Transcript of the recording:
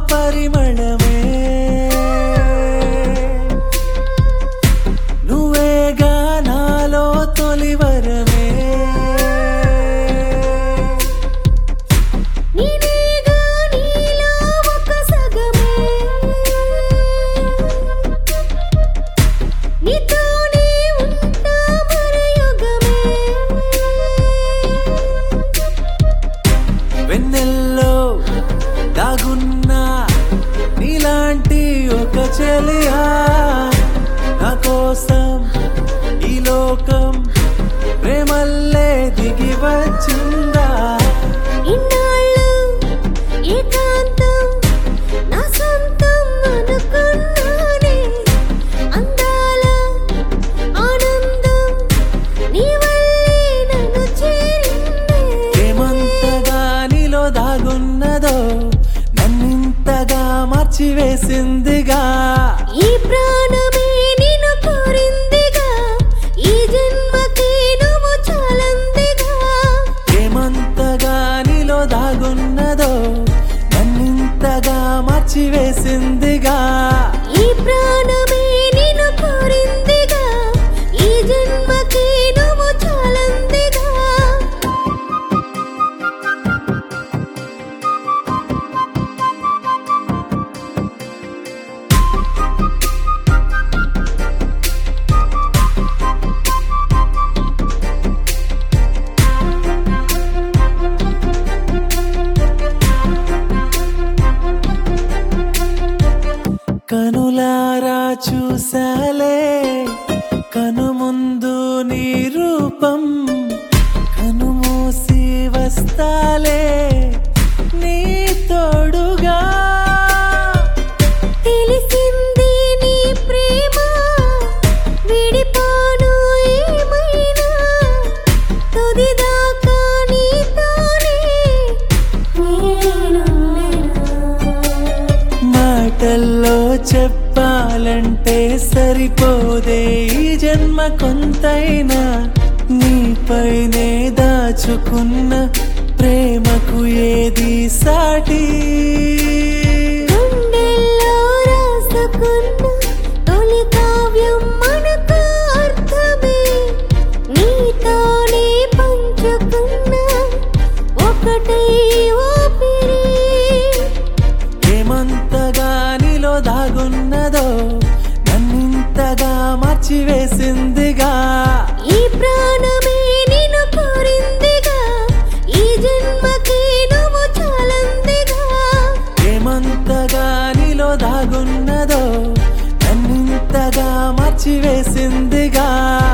పరిమళమే నువ్వేగా నాలో తొలివరమే నేనేగా నీలో ఒక సగమే నీతోనే ఉంటా మరయుగమే వెన్నెల్లో దాగున్నా నీలాంటి ఒక చెలియా నా కోసం ఈ లోకం ప్రేమల్లే దిగి వచ్చిందా ఇన్నాళ్ళు ఏకాంతం నా సొంతం అనుకున్నానే అందాల ఆనందం నీ వల్లే నన్ను చేరిందే ఏమంతగా నీలో దాగున్నదో నన్నింతగా మార్చివేసిందిగా ఈ ప్రాణమే నిన్ను కోరిందిగా ఈ జన్మకి నువ్వు చాలందిగా ఏమంతగా నీలో దాగున్నదో నన్నింతగా మార్చివేసిందిగా ఈ ప్రాణమే నిన్ను కోరిందిగా ఈ జన్మకి నువ్వు చాలందిగా కనులారా చూసాలే కను ముందు నీ రూపం కను మూసి వస్తాలే నీ తోడుగా తెలిసింది నీ ప్రేమ విడిపోను ఏమైనా తుదిదాకా నీతోనే మాటల్లో చెప్పాలంటే సరిపోదే ఈ జన్మ కొంతైనా నీపైనే దాచుకున్న ప్రేమకు ఏది సాటి గుండెల్లో రాసుకున్న తొలి కావ్యం మనకు అర్థమే నీతోనే పంచుకున్న ఒకటే ఊపిరి ఏమంతగా నీలో దాగున్నదో నన్నింతగా మార్చివేసిందిగా ఈ ప్రాణమే నిన్ను కోరిందిగా ఈ జన్మకి నువ్వు చాలందిగా ఏమంతగా నీలో దాగున్నదో నన్నింతగా మార్చివేసిందిగా